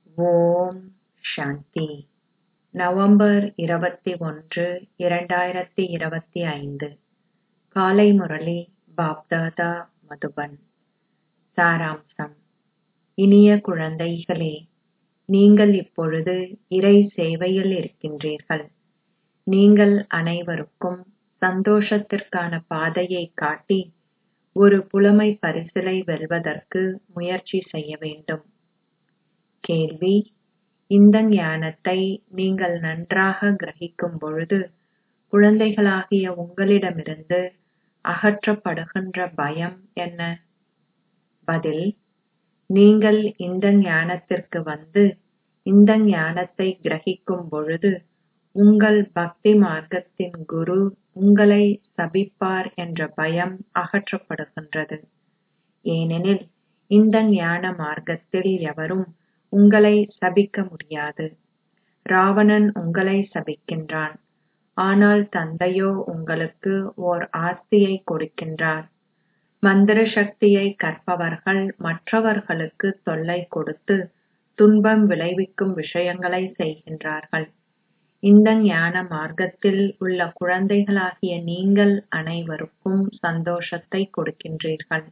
ஓம் சாந்தி November இருபத்தி ஒன்று இரண்டாயிரத்தி இருபத்தி ஐந்து காலை முரளி பாப்தாதா மதுபன் சாராம்சம் இனிய குழந்தைகளே நீங்கள் இப்பொழுது இறை சேவையில் இருக்கின்றீர்கள் நீங்கள் அனைவருக்கும் சந்தோஷத்திற்கான பாதையைக் காட்டி ஒரு புலமை பரிசிலை வெல்வதற்கு முயற்சி செய்ய வேண்டும் கேள்வி இந்த ஞானத்தை நீங்கள் நன்றாக கிரகிக்கும் பொழுது குழந்தைகளாகிய உங்களிடமிருந்து அகற்றப்படுகின்ற பயம் என்ன பதில் நீங்கள் இந்த ஞானத்திற்கு வந்து இந்த ஞானத்தை கிரகிக்கும் பொழுது உங்கள் பக்தி மார்க்கத்தின் குரு உங்களை சபிப்பார் என்ற பயம் அகற்றப்படுகின்றது ஏனெனில் இந்த ஞான மார்க்கத்தில் எவரும் உங்களை சபிக்க முடியாது ராவணன் உங்களை சபிக்கின்றான் ஆனால் தந்தையோ உங்களுக்கு ஓர் ஆஸ்தியை கொடுக்கின்றார் மந்திர சக்தியை கற்பவர்கள் மற்றவர்களுக்கு தொல்லை கொடுத்து துன்பம் விளைவிக்கும் விஷயங்களை செய்கின்றார்கள் இந்த ஞான மார்க்கத்தில் உள்ள குழந்தைகளாகிய நீங்கள் அனைவருக்கும் சந்தோஷத்தை கொடுக்கின்றீர்கள்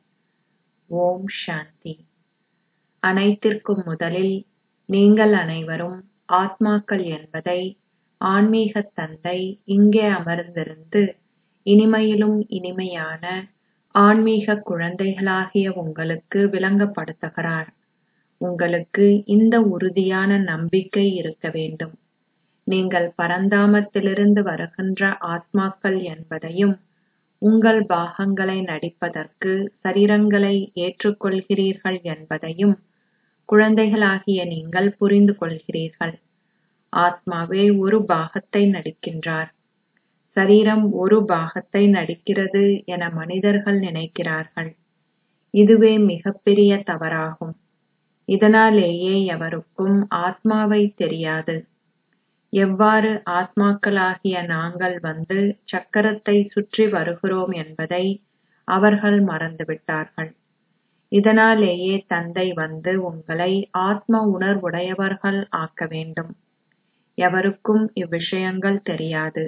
ஓம் சாந்தி அனைத்திற்கும் முதலில் நீங்கள் அனைவரும் ஆத்மாக்கள் என்பதை ஆன்மீக தந்தை இங்கே அமர்ந்திருந்து இனிமையிலும் இனிமையான ஆன்மீக குழந்தைகளாகிய உங்களுக்கு விளங்கப்படுத்துகிறார் உங்களுக்கு இந்த உறுதியான நம்பிக்கை இருக்க வேண்டும் நீங்கள் பரந்தாமத்திலிருந்து வருகின்ற ஆத்மாக்கள் என்பதையும் உங்கள் பாகங்களை நடிப்பதற்கு சரீரங்களை ஏற்றுக்கொள்கிறீர்கள் என்பதையும் குழந்தைகளாகிய நீங்கள் புரிந்து கொள்கிறீர்கள் ஆத்மாவே ஒரு பாகத்தை நடிக்கின்றார் சரீரம் ஒரு பாகத்தை நடிக்கிறது என மனிதர்கள் நினைக்கிறார்கள் இதுவே மிகப்பெரிய தவறாகும் இதனாலேயே எவருக்கும் ஆத்மாவை தெரியாது எவ்வாறு ஆத்மாக்களாகிய நாங்கள் வந்து சக்கரத்தை சுற்றி வருகிறோம் என்பதை அவர்கள் மறந்துவிட்டார்கள் இதனாலேயே தந்தை வந்து உங்களை ஆத்ம உணர்வுடையவர்கள் ஆக்க வேண்டும் எவருக்கும் இவ்விஷயங்கள் தெரியாது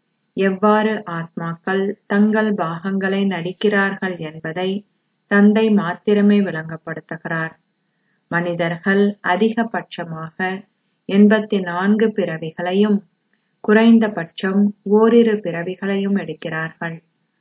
எவ்வாறு ஆத்மாக்கள் தங்கள் பாகங்களை நடிக்கிறார்கள் என்பதை தந்தை மாத்திரமே விளங்கப்படுத்துகிறார் மனிதர்கள் அதிகபட்சமாக எண்பத்தி நான்கு பிறவிகளையும் குறைந்தபட்சம் ஓரிரு பிறவிகளையும் எடுக்கிறார்கள்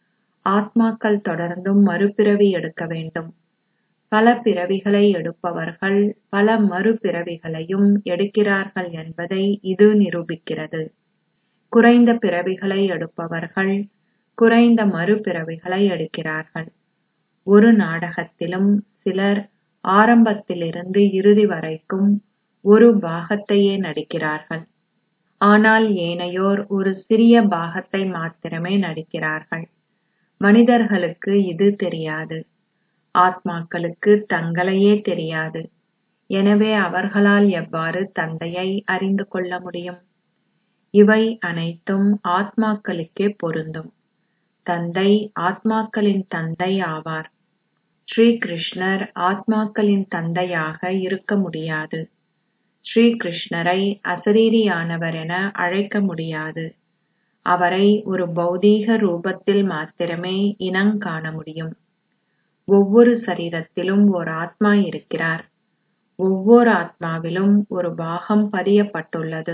ஆத்மாக்கள் தொடர்ந்தும் மறுபிறவி எடுக்க வேண்டும் பல பிறவிகளை எடுப்பவர்கள் பல மறுபிறவிகளையும் எடுக்கிறார்கள் என்பதை இது நிரூபிக்கிறது குறைந்த பிறவிகளை எடுப்பவர்கள் குறைந்த மறுபிறவிகளை எடுக்கிறார்கள் ஒரு நாடகத்திலும் சிலர் ஆரம்பத்திலிருந்து இறுதி வரைக்கும் ஒரு பாகத்தையே நடிக்கிறார்கள் ஆனால் ஏனையோர் ஒரு சிறிய பாகத்தை மாத்திரமே நடிக்கிறார்கள் மனிதர்களுக்கு இது தெரியாது ஆத்மாக்களுக்கு தங்களையே தெரியாது எனவே அவர்களால் எவ்வாறு தந்தையை அறிந்து கொள்ள முடியும் இவை அனைத்தும் ஆத்மாக்களுக்கே பொருந்தும் தந்தை ஆத்மாக்களின் தந்தை ஆவார் ஸ்ரீ கிருஷ்ணர் ஆத்மாக்களின் தந்தையாக இருக்க முடியாது ஸ்ரீ கிருஷ்ணரை அசரீரியானவர் என அழைக்க முடியாது அவரை ஒரு பௌதீக ரூபத்தில் மாத்திரமே இனங்காண முடியும் ஒவ்வொரு சரீரத்திலும் ஒரு ஆத்மா இருக்கிறார் ஒவ்வொரு ஆத்மாவிலும் ஒரு பாகம் பதியப்பட்டுள்ளது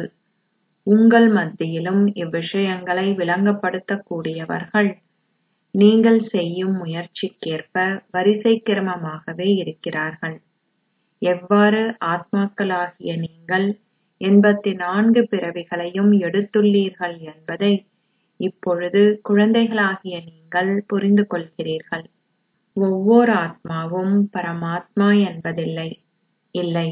உங்கள் மத்தியிலும் இவ்விஷயங்களை விளங்கப்படுத்தக்கூடியவர்கள் நீங்கள் செய்யும் முயற்சிக்கேற்ப வரிசை கிரமமாகவே இருக்கிறார்கள் எவ்வாறு ஆத்மாக்களாகிய நீங்கள் எண்பத்தி நான்கு பிறவிகளையும் எடுத்துள்ளீர்கள் என்பதை இப்பொழுது குழந்தைகளாகிய நீங்கள் புரிந்து கொள்கிறீர்கள் ஒவ்வொரு ஆத்மாவும் பரமாத்மா என்பதில்லை இல்லை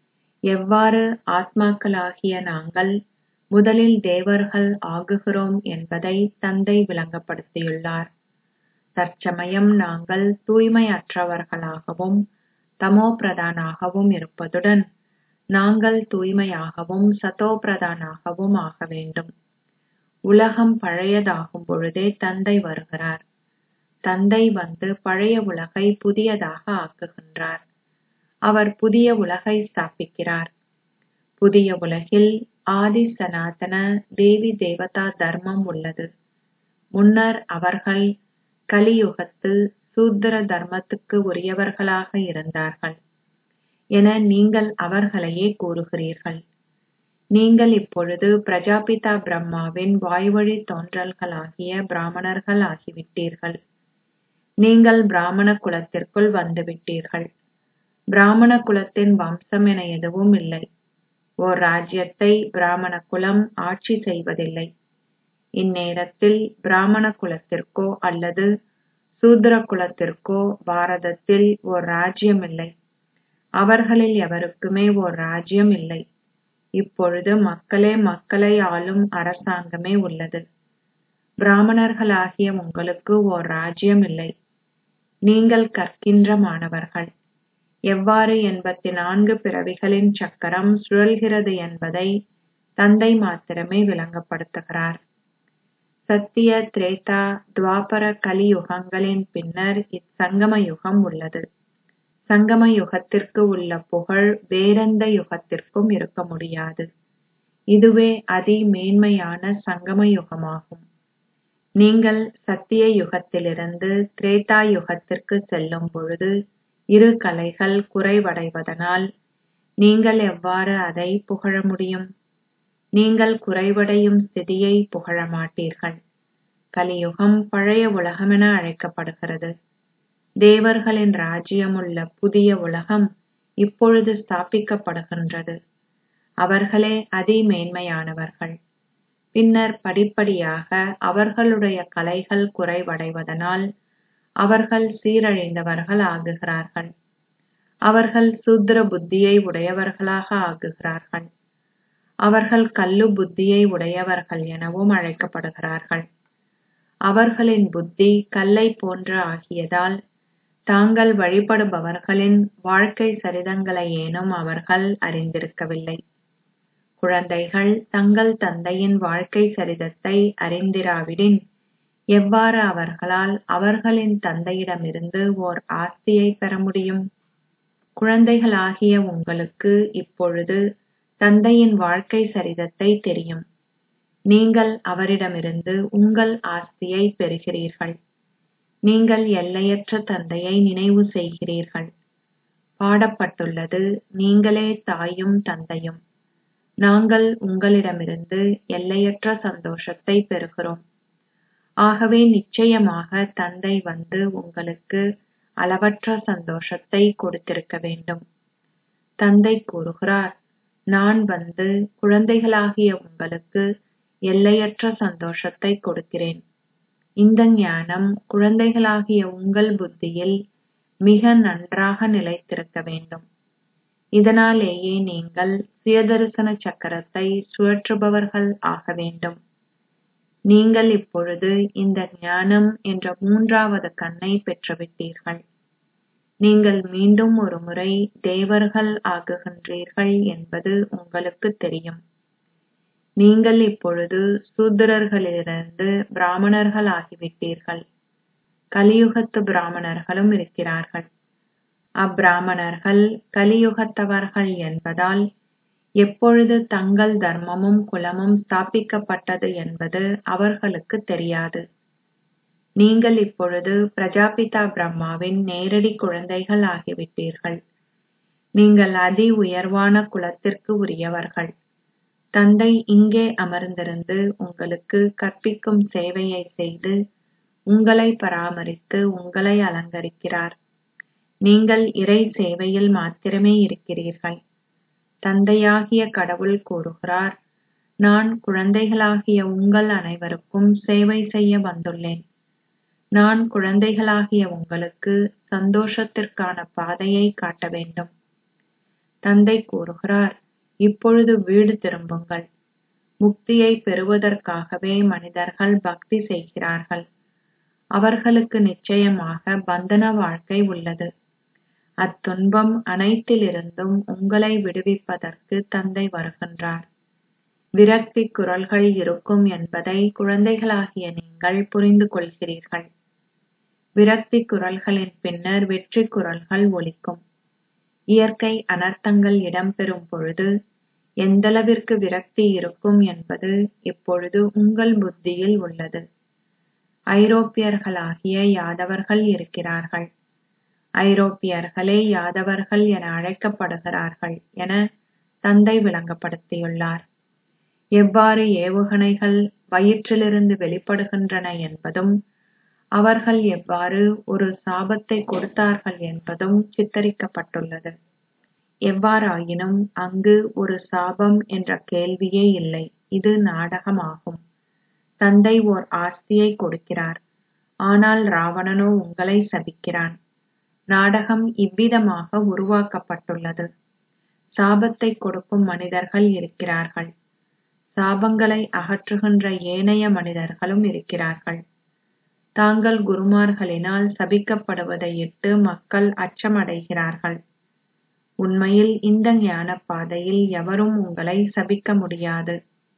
எவ்வாறு ஆத்மாக்களாகிய நாங்கள் முதலில் தேவர்கள் ஆகுகிறோம் என்பதை தந்தை விளங்கப்படுத்தியுள்ளார் தற்சமயம் நாங்கள் தூய்மையற்றவர்களாகவும் தமோ பிரதானாகவும் இருப்பதுடன் நாங்கள் தூய்மையாகவும் சதோ பிரதானாகவும் ஆக வேண்டும் உலகம் பழையதாகும் பொழுதே தந்தை வருகிறார் தந்தை வந்து பழைய உலகை புதியதாக ஆக்குகின்றார் அவர் புதிய உலகை ஸ்தாபிக்கிறார் புதிய உலகில் ஆதி சனாதன தேவி தேவதா தர்மம் உள்ளது முன்னர் அவர்கள் கலியுகத்தில் சூத்திர தர்மத்துக்கு உரியவர்களாக இருந்தார்கள் என நீங்கள் அவர்களையே கூறுகிறீர்கள் நீங்கள் இப்பொழுது பிரஜாபிதா பிரம்மாவின் வாய்வழி தோன்றல்களாகிய பிராமணர்கள் ஆகிவிட்டீர்கள் நீங்கள் பிராமண குலத்திற்குள் வந்துவிட்டீர்கள் பிராமண குலத்தின் வம்சம் என எதுவும் இல்லை ஓர் ராஜ்யத்தை பிராமண குலம் ஆட்சி செய்வதில்லை இந்நேரத்தில் பிராமண குலத்திற்கோ அல்லது சூத்திர குலத்திற்கோ பாரதத்தில் ஓர் ராஜ்யம் இல்லை அவர்களில் எவருக்குமே ஓர் ராஜ்யம் இல்லை இப்பொழுது மக்களே மக்களை ஆளும் அரசாங்கமே உள்ளது பிராமணர்களாகிய உங்களுக்கு ஓர் ராஜ்யம் இல்லை நீங்கள் கற்கின்ற மாணவர்கள் எவ்வாறு எண்பத்தி நான்கு பிறவிகளின் சக்கரம் சுழல்கிறது என்பதை தந்தை மாத்திரமே விளங்கப்படுத்துகிறார் சத்திய திரேதா துவாபர கலியுகங்களின் பின்னர் இச்சங்கம யுகம் உள்ளது சங்கம யுகத்திற்கு உள்ள புகழ் வேறெந்த யுகத்திற்கும் இருக்க முடியாது இதுவே அதி மேன்மையான சங்கம யுகமாகும் நீங்கள் சத்திய யுகத்திலிருந்து திரேதா யுகத்திற்கு செல்லும் பொழுது இரு கலைகள் குறைவடைவதனால் நீங்கள் எவ்வாறு அதை புகழ முடியும் நீங்கள் குறைவடையும் ஸ்திதியை புகழ மாட்டீர்கள் கலியுகம் பழைய உலகமென அழைக்கப்படுகிறது தேவர்களின் ராஜ்யமுள்ள புதிய உலகம் இப்பொழுது ஸ்தாபிக்கப்படுகின்றது அவர்களே அதி மேன்மையானவர்கள் பின்னர் படிப்படியாக அவர்களுடைய கலைகள் குறைவடைவதனால் அவர்கள் சீரழிந்தவர்கள் ஆகுகிறார்கள் அவர்கள் சூத்திர புத்தியை உடையவர்களாக ஆகுகிறார்கள் அவர்கள் கல்லு புத்தியை உடையவர்கள் எனவும் அழைக்கப்படுகிறார்கள் அவர்களின் புத்தி கல்லை போன்று ஆகியதால் தாங்கள் வழிபடுபவர்களின் வாழ்க்கை சரிதங்களை ஏனும் அவர்கள் அறிந்திருக்கவில்லை குழந்தைகள் தங்கள் தந்தையின் வாழ்க்கை சரிதத்தை அறிந்திராவிடின் எவ்வாறு அவர்களால் அவர்களின் தந்தையிடமிருந்து ஓர் ஆஸ்தியை பெற முடியும் குழந்தைகளாகிய உங்களுக்கு இப்பொழுது தந்தையின் வாழ்க்கை சரிதத்தை தெரியும் நீங்கள் அவரிடமிருந்து உங்கள் ஆஸ்தியை பெறுகிறீர்கள் நீங்கள் எல்லையற்ற தந்தையை நினைவு செய்கிறீர்கள் பாடப்பட்டுள்ளது நீங்களே தாயும் தந்தையும் நாங்கள் உங்களிடமிருந்து எல்லையற்ற சந்தோஷத்தை பெறுகிறோம் ஆகவே நிச்சயமாக தந்தை வந்து உங்களுக்கு அளவற்ற சந்தோஷத்தை கொடுத்திருக்க வேண்டும் தந்தை கூறுகிறார் நான் வந்து குழந்தைகளாகிய உங்களுக்கு எல்லையற்ற சந்தோஷத்தை கொடுக்கிறேன் இந்த ஞானம் குழந்தைகளாகிய உங்கள் புத்தியில் மிக நன்றாக நிலைத்திருக்க வேண்டும் இதனாலேயே நீங்கள் சுயதரிசன சக்கரத்தை சுழற்றுபவர்கள் ஆக வேண்டும் நீங்கள் இப்பொழுது இந்த ஞானம் என்ற மூன்றாவது கண்ணை பெற்றுவிட்டீர்கள் நீங்கள் மீண்டும் ஒரு முறை தேவர்கள் ஆகுகின்றீர்கள் என்பது உங்களுக்கு தெரியும் நீங்கள் இப்பொழுது சூத்திரர்களிலிருந்து பிராமணர்கள் ஆகிவிட்டீர்கள் கலியுகத்து பிராமணர்களும் இருக்கிறார்கள் அப்பிராமணர்கள் கலியுகத்தவர்கள் என்பதால் எப்பொழுது தங்கள் தர்மமும் குலமும் ஸ்தாபிக்கப்பட்டது என்பது அவர்களுக்கு தெரியாது நீங்கள் இப்பொழுது பிரஜாபிதா பிரம்மாவின் நேரடி குழந்தைகள் ஆகிவிட்டீர்கள் நீங்கள் அதி உயர்வான குலத்திற்கு உரியவர்கள் தந்தை இங்கே அமர்ந்திருந்து உங்களுக்கு கற்பிக்கும் சேவையை செய்து உங்களை பராமரித்து உங்களை அலங்கரிக்கிறார் நீங்கள் இறை சேவையில் மாத்திரமே இருக்கிறீர்கள் தந்தையாகிய கடவுள் கூறுகிறார் நான் குழந்தைகளாகிய உங்கள் அனைவருக்கும் சேவை செய்ய வந்துள்ளேன் நான் குழந்தைகளாகிய உங்களுக்கு சந்தோஷத்திற்கான பாதையை காட்ட வேண்டும் தந்தை கூறுகிறார் இப்பொழுது வீடு திரும்புங்கள் முக்தியை பெறுவதற்காகவே மனிதர்கள் பக்தி செய்கிறார்கள் அவர்களுக்கு நிச்சயமாக பந்தன வாழ்க்கை உள்ளது அத்துன்பம் அனைத்திலிருந்தும் உங்களை விடுவிப்பதற்கு தந்தை வருகின்றார் விரக்தி குரல்கள் இருக்கும் என்பதை குழந்தைகளாகிய நீங்கள் புரிந்து கொள்கிறீர்கள் விரக்தி குரல்களின் பின்னர் வெற்றி குரல்கள் ஒலிக்கும் இயற்கை அனர்த்தங்கள் இடம்பெறும் பொழுது எந்தளவிற்கு விரக்தி இருக்கும் என்பது இப்பொழுது உங்கள் புத்தியில் உள்ளது ஐரோப்பியர்களாகிய யாதவர்கள் இருக்கிறார்கள் ஐரோப்பியர்களே யாதவர்கள் என அழைக்கப்படுகிறார்கள் என தந்தை விளங்கப்படுத்தியுள்ளார் எவ்வாறு ஏவுகணைகள் வயிற்றிலிருந்து வெளிப்படுகின்றன என்பதும் அவர்கள் எவ்வாறு ஒரு சாபத்தை கொடுத்தார்கள் என்பதும் சித்தரிக்கப்பட்டுள்ளது எவ்வாறாயினும் அங்கு ஒரு சாபம் என்ற கேள்வியே இல்லை இது நாடகமாகும் தந்தை ஓர் ஆஸ்தியை கொடுக்கிறார் ஆனால் ராவணனோ உங்களை சபிக்கிறான் நாடகம் இவ்விதமாக உருவாக்கப்பட்டுள்ளது சாபத்தை கொடுக்கும் மனிதர்கள் இருக்கிறார்கள் சாபங்களை அகற்றுகின்ற ஏனைய மனிதர்களும் இருக்கிறார்கள் தாங்கள் குருமார்களினால் சபிக்கப்படுவதை இட்டு மக்கள் அச்சமடைகிறார்கள் உண்மையில் இந்த ஞான பாதையில் எவரும் உங்களை சபிக்க முடியாது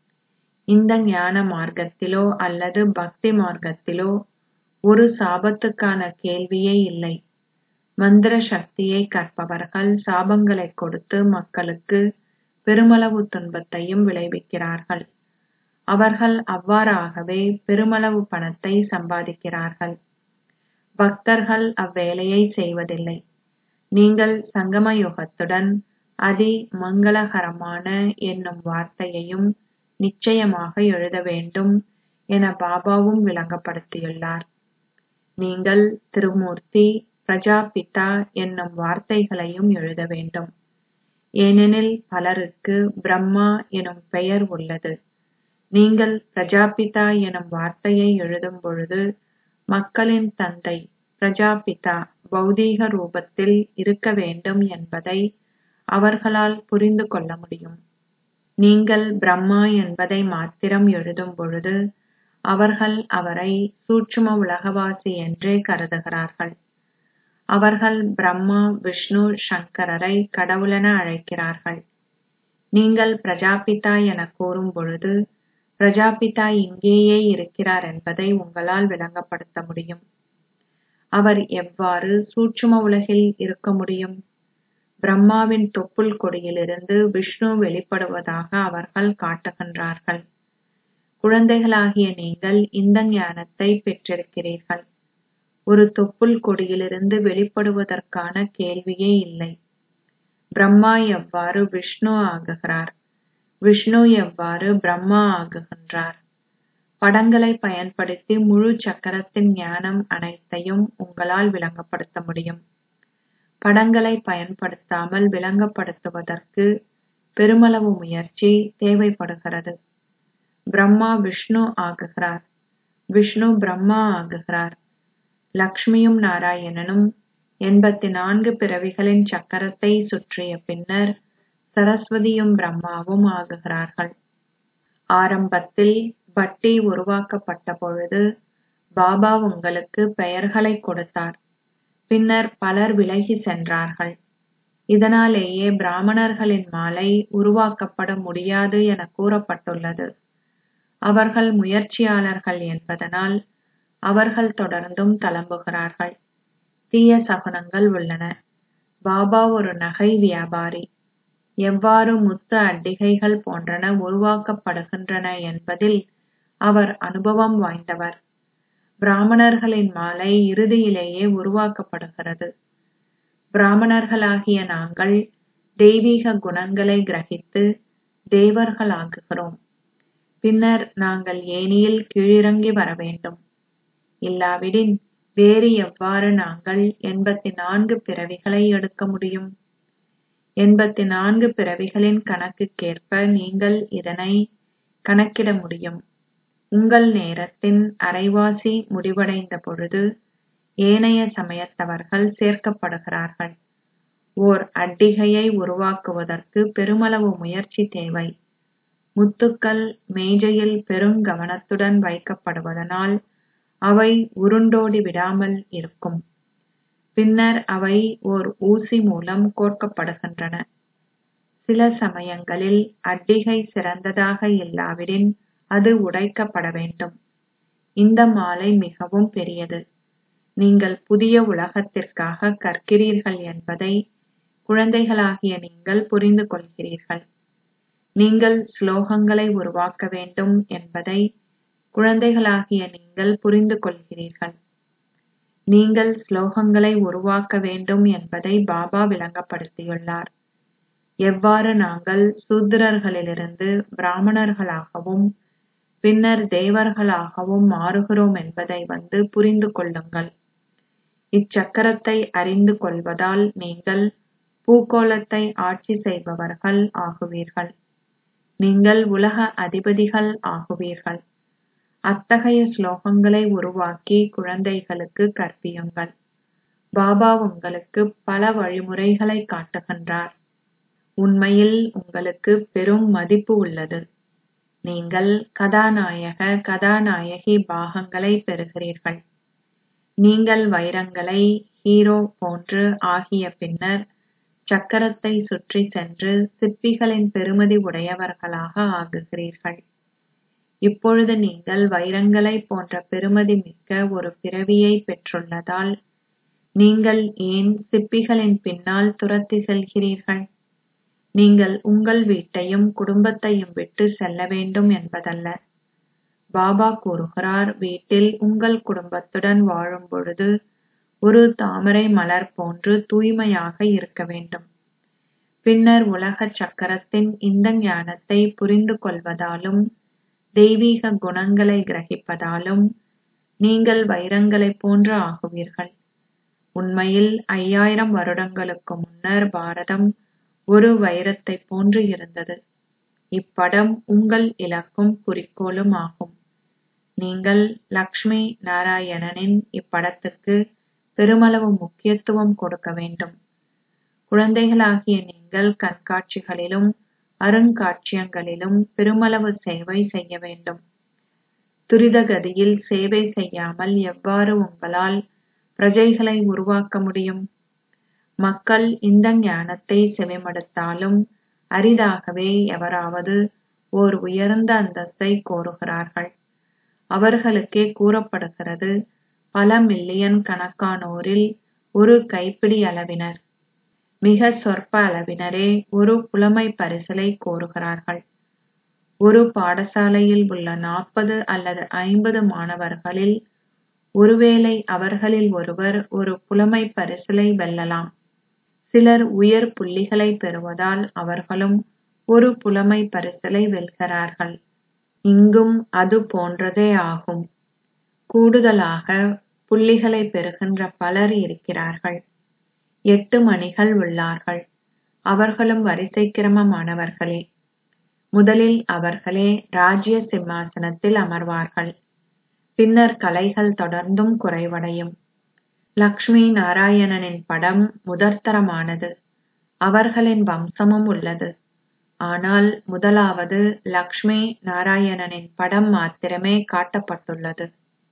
இந்த ஞான மார்க்கத்திலோ அல்லது பக்தி மார்க்கத்திலோ ஒரு சாபத்துக்கான கேள்வியே இல்லை மந்திர சக்தியை கற்பவர்கள் சாபங்களை கொடுத்து மக்களுக்கு பெருமளவு துன்பத்தையும் விளைவிக்கிறார்கள் அவர்கள் அவ்வாறாகவே பெருமளவு பணத்தை சம்பாதிக்கிறார்கள் பக்தர்கள் அவ்வேலையை செய்வதில்லை நீங்கள் சங்கம யுகத்துடன் அதி மங்களகரமான என்னும் வார்த்தையையும் நிச்சயமாக எழுத வேண்டும் என பாபாவும் விளங்கப்படுத்தியுள்ளார் நீங்கள் திருமூர்த்தி பிரஜாபிதா என்னும் வார்த்தைகளையும் எழுத வேண்டும் ஏனெனில் பலருக்கு பிரம்மா எனும் பெயர் உள்ளது நீங்கள் பிரஜாபிதா எனும் வார்த்தையை எழுதும் பொழுது மக்களின் தந்தை பிரஜாபிதா பௌதீக ரூபத்தில் இருக்க வேண்டும் என்பதை அவர்களால் புரிந்து கொள்ள முடியும் நீங்கள் பிரம்மா என்பதை மாத்திரம் எழுதும் பொழுது அவர்கள் அவரை சூட்சும உலகவாசி என்றே கருதுகிறார்கள் அவர்கள் பிரம்மா விஷ்ணு சங்கரரை கடவுளென அழைக்கிறார்கள் நீங்கள் பிரஜாபிதா என கூறும் பொழுது பிரஜாபிதா இங்கேயே இருக்கிறார் என்பதை உங்களால் விளங்கப்படுத்த முடியும் அவர் எவ்வாறு சூட்சும உலகில் இருக்க முடியும் பிரம்மாவின் தொப்புள் கொடியிலிருந்து விஷ்ணு வெளிப்படுவதாக அவர்கள் காட்டுகின்றார்கள் குழந்தைகளாகிய நீங்கள் இந்த ஞானத்தை பெற்றிருக்கிறீர்கள் ஒரு தொப்புள் கொடியிலிருந்து வெளிப்படுவதற்கான கேள்வியே இல்லை பிரம்மா எவ்வாறு விஷ்ணு ஆகுகிறார் விஷ்ணு எவ்வாறு பிரம்மா ஆகுகின்றார் படங்களை பயன்படுத்தி முழு சக்கரத்தின் ஞானம் அனைத்தையும் உங்களால் விளங்கப்படுத்த முடியும் படங்களை பயன்படுத்தாமல் விளங்கப்படுத்துவதற்கு பெருமளவு முயற்சி தேவைப்படுகிறது பிரம்மா விஷ்ணு ஆகுகிறார் விஷ்ணு பிரம்மா ஆகுகிறார் லக்ஷ்மியும் நாராயணனும் எண்பத்தி நான்கு பிறவிகளின் சக்கரத்தை சுற்றிய பின்னர் சரஸ்வதியும் பிரம்மாவும் ஆகுகிறார்கள் ஆரம்பத்தில் பட்டி உருவாக்கப்பட்ட பொழுது பாபா உங்களுக்கு பெயர்களை கொடுத்தார் பின்னர் பலர் விலகி சென்றார்கள் இதனாலேயே பிராமணர்களின் மாலை உருவாக்கப்பட முடியாது என கூறப்பட்டுள்ளது அவர்கள் முயற்சியாளர்கள் என்பதனால் அவர்கள் தொடர்ந்தும் தளம்புகிறார்கள் தீய சகுனங்கள் உள்ளன பாபா ஒரு நகை வியாபாரி எவ்வாறு முத்து அட்டிகைகள் போன்றன உருவாக்கப்படுகின்றன என்பதில் அவர் அனுபவம் வாய்ந்தவர் பிராமணர்களின் மாலை இறுதியிலேயே உருவாக்கப்படுகிறது பிராமணர்களாகிய நாங்கள் தெய்வீக குணங்களை கிரகித்து தேவர்களாகுகிறோம் பின்னர் நாங்கள் ஏனியில் கீழிறங்கி வர வேண்டும் இல்லாவிடின் வேறு எவ்வாறு நாங்கள் எண்பத்தி நான்கு பிறவிகளை எடுக்க முடியும் எண்பத்தி நான்கு பிறவிகளின் கணக்குக்கேற்ப நீங்கள் இதனை கணக்கிட முடியும் உங்கள் நேரத்தின் அரைவாசி முடிவடைந்த பொழுது ஏனைய சமயத்தவர்கள் சேர்க்கப்படுகிறார்கள் ஓர் அட்டிகையை உருவாக்குவதற்கு பெருமளவு முயற்சி தேவை முத்துக்கள் மேஜையில் பெருங்கவனத்துடன் வைக்கப்படுவதனால் அவை உருண்டோடி விடாமல் இருக்கும் பின்னர் அவை ஓர் ஊசி மூலம் கோர்க்கப்படுகின்றன சில சமயங்களில் அட்டிகை சிறந்ததாக இல்லாவிடின் அது உடைக்கப்பட வேண்டும் இந்த மாலை மிகவும் பெரியது நீங்கள் புதிய உலகத்திற்காக கற்கிறீர்கள் என்பதை குழந்தைகளாகிய நீங்கள் புரிந்து கொள்கிறீர்கள் நீங்கள் ஸ்லோகங்களை உருவாக்க வேண்டும் என்பதை குழந்தைகளாகிய நீங்கள் புரிந்து கொள்கிறீர்கள் நீங்கள் ஸ்லோகங்களை உருவாக்க வேண்டும் என்பதை பாபா விளங்கப்படுத்தியுள்ளார் எவ்வாறு நாங்கள் சூத்திரர்களிலிருந்து பிராமணர்களாகவும் பின்னர் தேவர்களாகவும் மாறுகிறோம் என்பதை வந்து புரிந்து கொள்ளுங்கள் இச்சக்கரத்தை அறிந்து கொள்வதால் நீங்கள் பூகோளத்தை ஆட்சி செய்பவர்கள் ஆகுவீர்கள் நீங்கள் உலக அதிபதிகள் ஆகுவீர்கள் அத்தகைய ஸ்லோகங்களை உருவாக்கி குழந்தைகளுக்கு கற்பியுங்கள் பாபா உங்களுக்கு பல வழிமுறைகளை காட்டுகின்றார் உண்மையில் உங்களுக்கு பெரும் மதிப்பு உள்ளது நீங்கள் கதாநாயக கதாநாயகி பாகங்களை பெறுகிறீர்கள் நீங்கள் வைரங்களை ஹீரோ போன்று ஆகிய பின்னர் சக்கரத்தை சுற்றி சென்று சிப்பிகளின் பெருமதி உடையவர்களாக ஆகுகிறீர்கள் இப்பொழுது நீங்கள் வைரங்களை போன்ற பெருமதி மிக்க ஒரு பிறவியை பெற்றுள்ளதால் நீங்கள் ஏன் சிப்பிகளின் பின்னால் துரத்தி செல்கிறீர்கள் நீங்கள் உங்கள் வீட்டையும் குடும்பத்தையும் விட்டு செல்ல வேண்டும் என்பதல்ல பாபா கூறுகிறார் வீட்டில் உங்கள் குடும்பத்துடன் வாழும் பொழுது ஒரு தாமரை மலர் போன்று தூய்மையாக இருக்க வேண்டும் பின்னர் உலக சக்கரத்தின் இந்த ஞானத்தை புரிந்து கொள்வதாலும் தெய்வீக குணங்களை கிரகிப்பதாலும் நீங்கள் வைரங்களைப் போன்று ஆகுவீர்கள் உண்மையில் ஐயாயிரம் வருடங்களுக்கு முன்னர் பாரதம் ஒரு வைரத்தைப் போன்று இருந்தது இப்படம் உங்கள் இலக்கும் குறிக்கோளும் ஆகும் நீங்கள் லக்ஷ்மி நாராயணனின் இப்படத்துக்கு பெருமளவு முக்கியத்துவம் கொடுக்க வேண்டும் குழந்தைகளாகிய நீங்கள் கண்காட்சிகளிலும் அருங்காட்சியகங்களிலும் பெருமளவு சேவை செய்ய வேண்டும் துரிதகதியில் சேவை செய்யாமல் எவ்வாறு உங்களால் பிரஜைகளை உருவாக்க முடியும் மக்கள் இந்த ஞானத்தை செவிமடுத்தாலும் அரிதாகவே எவராவது ஓர் உயர்ந்த அந்தஸ்தை கோருகிறார்கள் அவர்களுக்கே கூறப்படுகிறது பல மில்லியன் கணக்கானோரில் ஒரு கைப்பிடி அளவினர் மிக சொற்ப அளவினரே ஒரு புலமை பரிசலை கோருகிறார்கள் ஒரு பாடசாலையில் உள்ள நாற்பது அல்லது ஐம்பது மாணவர்களில் ஒருவேளை அவர்களில் ஒருவர் ஒரு புலமை பரிசலை வெல்லலாம் சிலர் உயர் புள்ளிகளை பெறுவதால் அவர்களும் ஒரு புலமை பரிசலை வெல்கிறார்கள் இங்கும் அது போன்றதே ஆகும் கூடுதலாக புள்ளிகளை பெறுகின்ற பலர் இருக்கிறார்கள் எட்டு மணிகள் உள்ளார்கள் அவர்களும் வரிசை கிரமமானவர்களே முதலில் அவர்களே ராஜ்ய சிம்மாசனத்தில் அமர்வார்கள் பின்னர் கலைகள் தொடர்ந்தும் குறைவடையும் லக்ஷ்மி நாராயணனின் படம் முதற்தரமானது அவர்களின் வம்சமும் உள்ளது ஆனால் முதலாவது லக்ஷ்மி நாராயணனின் படம் மாத்திரமே காட்டப்பட்டுள்ளது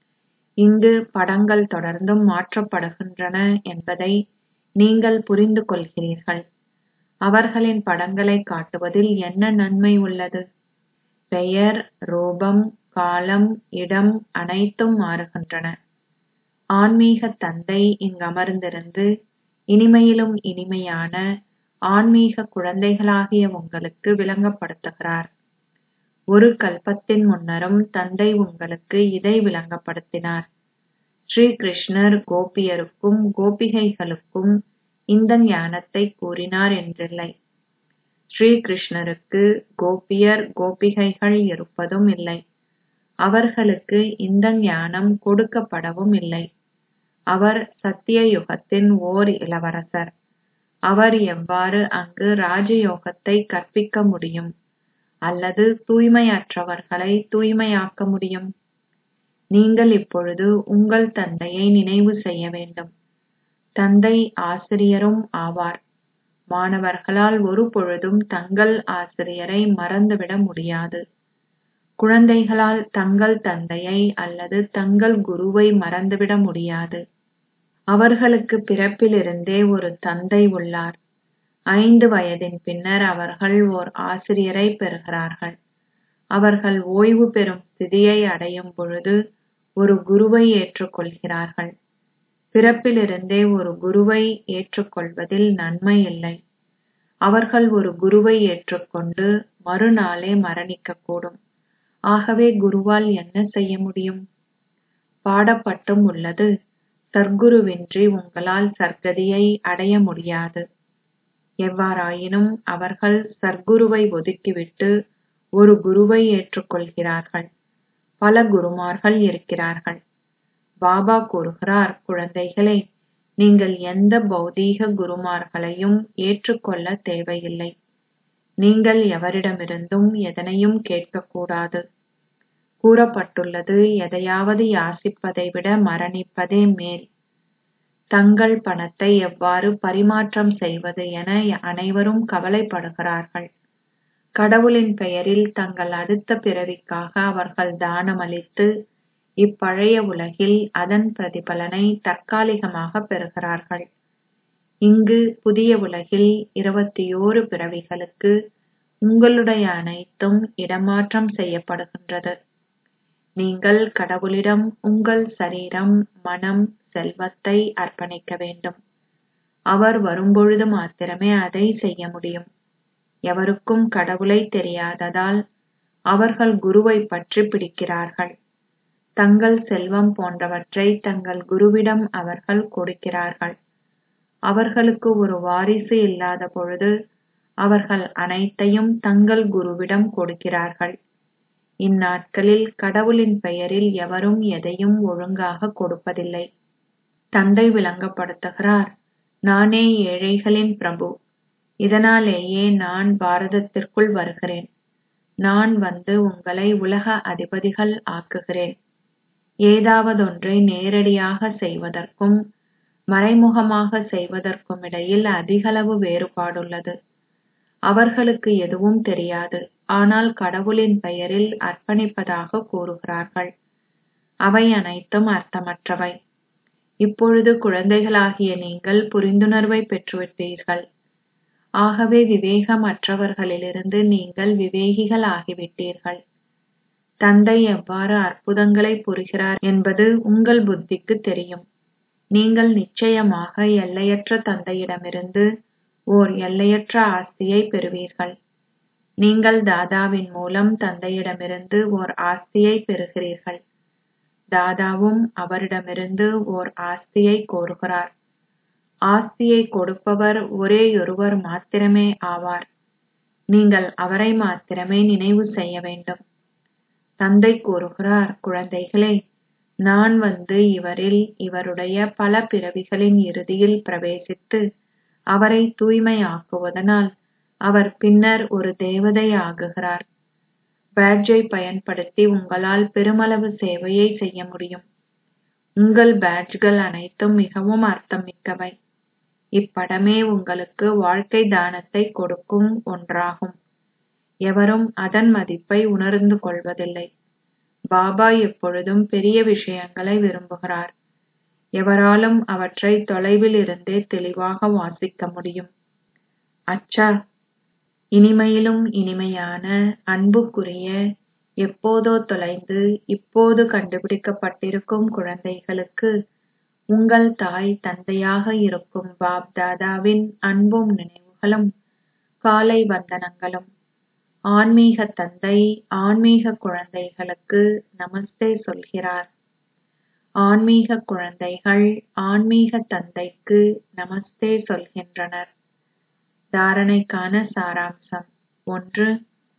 இங்கு படங்கள் தொடர்ந்தும் மாற்றப்படுகின்றன என்பதை நீங்கள் புரிந்து கொள்கிறீர்கள் அவர்களின் படங்களை காட்டுவதில் என்ன நன்மை உள்ளது பெயர் ரூபம் காலம் இடம் அனைத்தும் மாறுகின்றன ஆன்மீக தந்தை இங்கமர்ந்திருந்து இனிமையிலும் இனிமையான ஆன்மீக குழந்தைகளாகிய உங்களுக்கு விளங்கப்படுத்துகிறார் ஒரு கல்பத்தின் முன்னரும் தந்தை உங்களுக்கு இதை விளங்கப்படுத்தினார் ஸ்ரீ கிருஷ்ணர் கோபியருக்கும் கோபிகைகளுக்கும் இந்த ஞானத்தை கூறினார் என்றில்லை ஸ்ரீ கிருஷ்ணருக்கு கோபியர் கோபிகைகள் இருப்பதும் இல்லை அவர்களுக்கு இந்த ஞானம் கொடுக்கப்படவும் இல்லை அவர் சத்திய யுகத்தின் ஓர் இளவரசர் அவர் எவ்வாறு அங்கு ராஜயோகத்தை கற்பிக்க முடியும் அல்லது தூய்மையற்றவர்களை தூய்மையாக்க முடியும் நீங்கள் இப்பொழுது உங்கள் தந்தையை நினைவு செய்ய வேண்டும் தந்தை ஆசிரியரும் ஆவார் மாணவர்களால் ஒரு பொழுதும் தங்கள் ஆசிரியரை மறந்துவிட முடியாது குழந்தைகளால் தங்கள் தந்தையை அல்லது தங்கள் குருவை மறந்துவிட முடியாது அவர்களுக்கு பிறப்பிலிருந்தே ஒரு தந்தை உள்ளார் ஐந்து வயதின் பின்னர் அவர்கள் ஓர் ஆசிரியரை பெறுகிறார்கள் அவர்கள் ஓய்வு பெறும் ஸ்திதியை அடையும் பொழுது ஒரு குருவை ஏற்றுக்கொள்கிறார்கள் பிறப்பிலிருந்தே ஒரு குருவை ஏற்றுக்கொள்வதில் நன்மை இல்லை அவர்கள் ஒரு குருவை ஏற்றுக்கொண்டு மறுநாளே மரணிக்கக்கூடும் ஆகவே குருவால் என்ன செய்ய முடியும் பாடப்பட்டும் உள்ளது சர்க்குருவின்றி உங்களால் சர்க்கதியை அடைய முடியாது எவ்வாறாயினும் அவர்கள் சர்க்குருவை ஒதுக்கிவிட்டு ஒரு குருவை ஏற்றுக்கொள்கிறார்கள் பல குருமார்கள் இருக்கிறார்கள் பாபா கூறுகிறார் குழந்தைகளே நீங்கள் எந்த பௌதீக குருமார்களையும் ஏற்றுக்கொள்ள தேவையில்லை நீங்கள் எவரிடமிருந்தும் எதனையும் கேட்கக்கூடாது கூறப்பட்டுள்ளது எதையாவது யாசிப்பதை விட மரணிப்பதே மேல் தங்கள் பணத்தை எவ்வாறு பரிமாற்றம் செய்வது என அனைவரும் கவலைப்படுகிறார்கள் கடவுளின் பெயரில் தங்கள் அடுத்த பிறவிக்காக அவர்கள் தானமளித்து இப்பழைய உலகில் அதன் பிரதிபலனை தற்காலிகமாக பெறுகிறார்கள் இங்கு புதிய உலகில் இருபத்தியோரு பிறவிகளுக்கு உங்களுடைய அனைத்தும் இடமாற்றம் செய்யப்படுகின்றது நீங்கள் கடவுளிடம் உங்கள் சரீரம் மனம் செல்வத்தை அர்ப்பணிக்க வேண்டும் அவர் வரும்பொழுது மாத்திரமே அதை செய்ய முடியும் எவருக்கும் கடவுளை தெரியாததால் அவர்கள் குருவை பற்றி பிடிக்கிறார்கள் தங்கள் செல்வம் போன்றவற்றை தங்கள் குருவிடம் அவர்கள் கொடுக்கிறார்கள் அவர்களுக்கு ஒரு வாரிசு இல்லாத பொழுது அவர்கள் அனைத்தையும் தங்கள் குருவிடம் கொடுக்கிறார்கள் இந்நாட்களில் கடவுளின் பெயரில் எவரும் எதையும் ஒழுங்காக கொடுப்பதில்லை தந்தை விளங்கப்படுத்துகிறார் நானே ஏழைகளின் பிரபு இதனாலேயே நான் பாரதத்திற்குள் வருகிறேன் நான் வந்து உங்களை உலக அதிபதிகள் ஆக்குகிறேன் ஏதாவதொன்றை நேரடியாக செய்வதற்கும் மறைமுகமாக செய்வதற்கும் இடையில் அதிகளவு வேறுபாடுள்ளது அவர்களுக்கு எதுவும் தெரியாது ஆனால் கடவுளின் பெயரில் அர்ப்பணிப்பதாக கூறுகிறார்கள் அவை அனைத்தும் அர்த்தமற்றவை இப்பொழுது குழந்தைகளாகிய நீங்கள் புரிந்துணர்வை பெற்றுவிட்டீர்கள் ஆகவே விவேகமற்றவர்களிலிருந்து நீங்கள் விவேகிகள் ஆகிவிட்டீர்கள் தந்தை எவ்வாறு அற்புதங்களை புரிகிறார் என்பது உங்கள் புத்திக்கு தெரியும் நீங்கள் நிச்சயமாக எல்லையற்ற தந்தையிடமிருந்து ஓர் எல்லையற்ற ஆஸ்தியை பெறுவீர்கள் நீங்கள் தாதாவின் மூலம் தந்தையிடமிருந்து ஓர் ஆஸ்தியை பெறுகிறீர்கள் தாதாவும் அவரிடமிருந்து ஓர் ஆஸ்தியை கோருகிறார் ஆஸ்தியை கொடுப்பவர் ஒரேயொருவர் மாத்திரமே ஆவார் நீங்கள் அவரை மாத்திரமே நினைவு செய்ய வேண்டும் தந்தை கூறுகிறார் குழந்தைகளே நான் வந்து இவரில் இவருடைய பல பிறவிகளின் இறுதியில் பிரவேசித்து அவரை தூய்மையாக்குவதனால் அவர் பின்னர் ஒரு தேவதை ஆகுகிறார் பேட்ஜை பயன்படுத்தி உங்களால் பெருமளவு சேவையை செய்ய முடியும் உங்கள் பேட்ஜ்கள் அனைத்தும் மிகவும் அர்த்தமிக்கவை இப்படமே உங்களுக்கு வாழ்க்கை தானத்தை கொடுக்கும் ஒன்றாகும் எவரும் அதன் மதிப்பை உணர்ந்து கொள்வதில்லை பாபா எப்பொழுதும் பெரிய விஷயங்களை விரும்புகிறார் எவராலும் அவற்றை தொலைவில் இருந்தே தெளிவாக வாசிக்க முடியும் அச்சா இனிமையிலும் இனிமையான அன்புக்குரிய எப்போதோ தொலைந்து இப்போது கண்டுபிடிக்கப்பட்டிருக்கும் குழந்தைகளுக்கு உங்கள் தாய் தந்தையாக இருக்கும் பாப் தாதாவின் அன்பும் நினைவுகளும் காலை வந்தனங்களும் ஆன்மீக தந்தை ஆன்மீக குழந்தைகளுக்கு நமஸ்தே சொல்கிறார் ஆன்மீக குழந்தைகள் ஆன்மீக தந்தைக்கு நமஸ்தே சொல்கின்றனர் தாரணைக்கான சாராம்சம் ஒன்று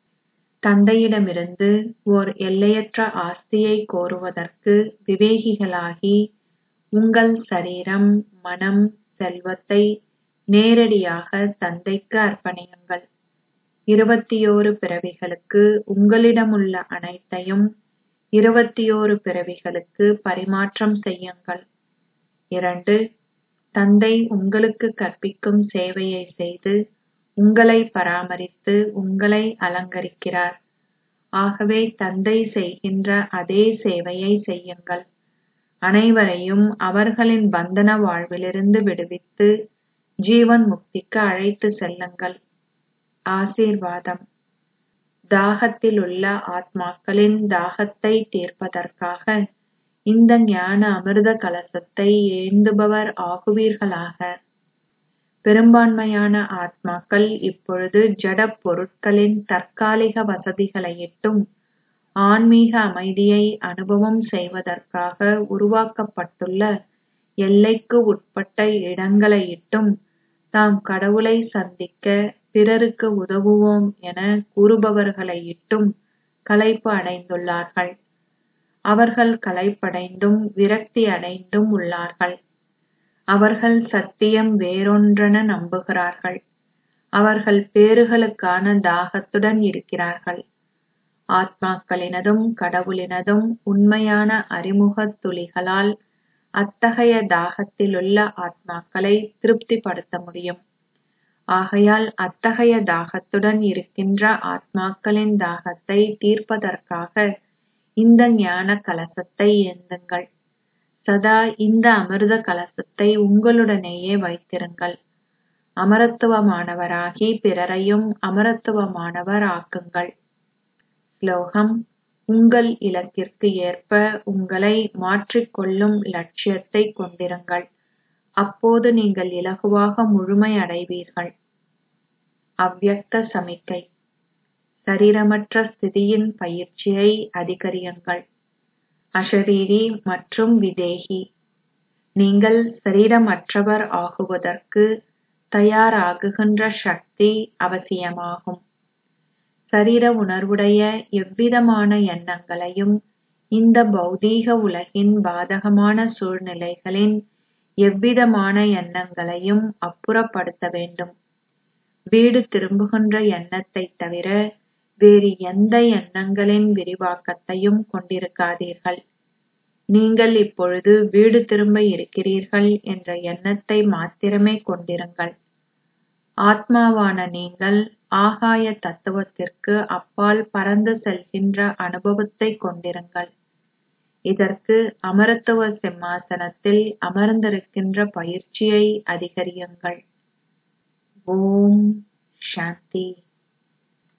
தந்தையிடமிருந்து ஓர் எல்லையற்ற ஆஸ்தியை கோருவதற்கு விவேகிகளாகி உங்கள் சரீரம் மனம் செல்வத்தை நேரடியாக தந்தைக்கு அர்ப்பணியுங்கள் இருபத்தியோரு பிறவிகளுக்கு உங்களிடமுள்ள அனைத்தையும் இருபத்தியோரு பிறவிகளுக்கு பரிமாற்றம் செய்யுங்கள் இரண்டு தந்தை உங்களுக்கு கற்பிக்கும் சேவையை செய்து உங்களை பராமரித்து உங்களை அலங்கரிக்கிறார் ஆகவே தந்தை செய்கின்ற அதே சேவையை செய்யுங்கள் அனைவரையும் அவர்களின் பந்தன வாழ்விலிருந்து விடுவித்து ஜீவன் முக்திக்கு அழைத்து செல்லுங்கள் ஆசீர்வாதம் தாகத்திலுள்ள ஆத்மாக்களின் தாகத்தை தீர்ப்பதற்காக இந்த ஞான அமிர்த கலசத்தை ஏந்துபவர் ஆகுவீர்களாக பெரும்பான்மையான ஆத்மாக்கள் இப்பொழுது ஜடப் பொருட்களின் தற்காலிக வசதிகளையிட்டும் ஆன்மீக அமைதியை அனுபவம் செய்வதற்காக உருவாக்கப்பட்டுள்ள எல்லைக்கு உட்பட்ட இடங்களையிட்டும் தாம் கடவுளை சந்திக்க பிறருக்கு உதவுவோம் என கூறுபவர்களையிட்டும் களைப்பு அடைந்துள்ளார்கள் அவர்கள் களைப்படைந்தும் விரக்தி அடைந்தும் உள்ளார்கள் அவர்கள் சத்தியம் வேறொன்றென நம்புகிறார்கள் அவர்கள் பேறுகளுக்கான தாகத்துடன் இருக்கிறார்கள் ஆத்மாக்களினதும் கடவுளினதும் உண்மையான அறிமுகத் துளிகளால் அத்தகைய தாகத்திலுள்ள ஆத்மாக்களை திருப்திப்படுத்த முடியும் ஆகையால் அத்தகைய தாகத்துடன் இருக்கின்ற ஆத்மாக்களின் தாகத்தை தீர்ப்பதற்காக இந்த ஞான கலசத்தை ஏந்துங்கள் சதா இந்த அமிர்த கலசத்தை உங்களுடனேயே வைத்திருங்கள் அமரத்துவமானவராகி பிறரையும் அமரத்துவமானவர் ஆக்குங்கள் ஸ்லோகம் உங்கள் இலக்கிற்கு ஏற்ப உங்களை மாற்றிக்கொள்ளும் லட்சியத்தை கொண்டிருங்கள் அப்போது நீங்கள் இலகுவாக முழுமை அடைவீர்கள் அவ்யக்த சமிக்கை சரீரமற்ற ஸ்திதியின் பயிற்சியை அதிகரியுங்கள் அஷரீரி மற்றும் விதேகி நீங்கள் சரீரமற்றவர் ஆகுவதற்கு தயாராகுகின்ற சக்தி அவசியமாகும் சரீர உணர்வுடைய எவ்விதமான எண்ணங்களையும் இந்த பௌதீக உலகின் பாதகமான சூழ்நிலைகளின் எவ்விதமான எண்ணங்களையும் அப்புறப்படுத்த வேண்டும் வீடு திரும்புகின்ற எண்ணத்தைத் தவிர வேறு எந்த எண்ணங்களின் விரிவாக்கத்தையும் கொண்டிருக்காதீர்கள் நீங்கள் இப்பொழுது வீடு திரும்ப இருக்கிறீர்கள் என்ற எண்ணத்தை மாத்திரமே கொண்டிருங்கள் ஆத்மாவான நீங்கள் ஆகாய தத்துவத்திற்கு அப்பால் பறந்து செல்கின்ற அனுபவத்தை கொண்டிருங்கள் இதற்கு அமரத்துவ சிம்மாசனத்தில் அமர்ந்திருக்கின்ற பயிற்சியை அதிகரியுங்கள் ஓம் சாந்தி